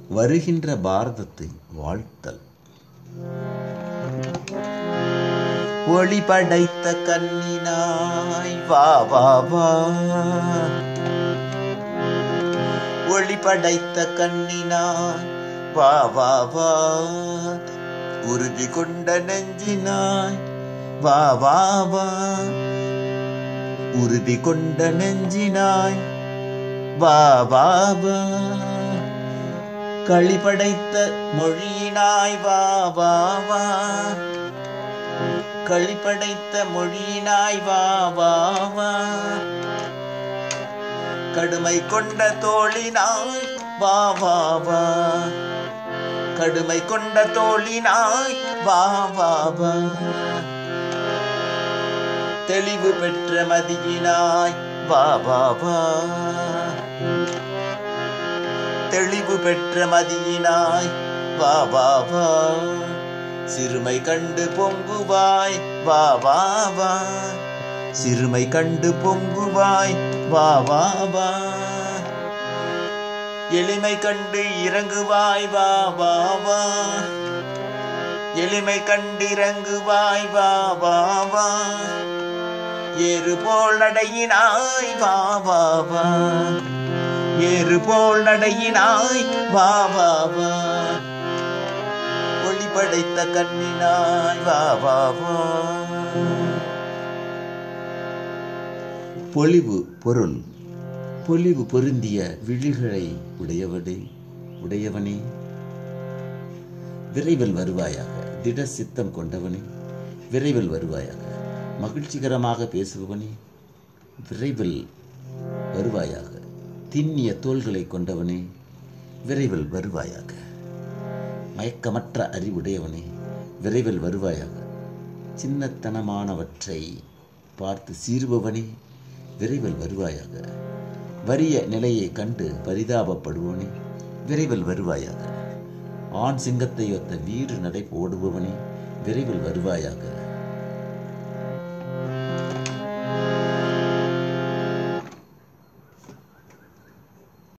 வருகின்ற பாரதத்தை வாழ்த்தல் ஒளி படைத்த கண்ணினாய் வா வா வா ஒளி படைத்த கண்ணினாய் வா வா வா உறுதி கொண்ட நெஞ்சினாய் வா வா வா உறுதி கொண்ட நெஞ்சினாய் வா வா வா களி படைத்த மொழியினாய் வா வா வா களி படைத்த மொழியினாய் வா வா வா கடுமை கொண்ட தோழினாய் வா வா வா கடுமை கொண்ட தோழினாய் வா வா வா தெளிவு பெற்ற மதியினாய் வா வா வா தெளிவு பெற்ற மதியினாய் வா வா வா சிறுமை கண்டு பொங்குவாய் வா வா வா சிறுமை கண்டு பொங்குவாய் வா வா வா எளிமை கண்டு இறங்குவாய் வா வா வா எளிமை கண்டு இறங்குவாய் வா வா வா ஏறு போல் நடையினாய் வா வா வா ஏறு போல் நடையினாய் வா வா வா ஒளி படைத்த கண்ணினாய் வா வா வா பொலிவு பொருள் பொலிவு பொருந்திய விழிகளை உடையவனே உடையவனே விரைவில் வருவாயாக திட சித்தம் கொண்டவனே விரைவில் வருவாயாக மகிழ்ச்சிகரமாக பேசுபவனே விரைவில் வருவாயாக திண்ணிய தோள்களை கொண்டவனே விரைவில் வருவாயாக மயக்கமற்ற அறிவுடையவனே விரைவில் வருவாயாக சின்னத்தனமானவற்றை பார்த்து சீறுபவனே விரைவில் வருவாயாக வறிய நிலையை கண்டு பரிதாபப்படுபவனே விரைவில் வருவாயாக ஆண் சிங்கத்தை ஒத்த வீறு நடை போடுபவனே விரைவில் வருவாயாக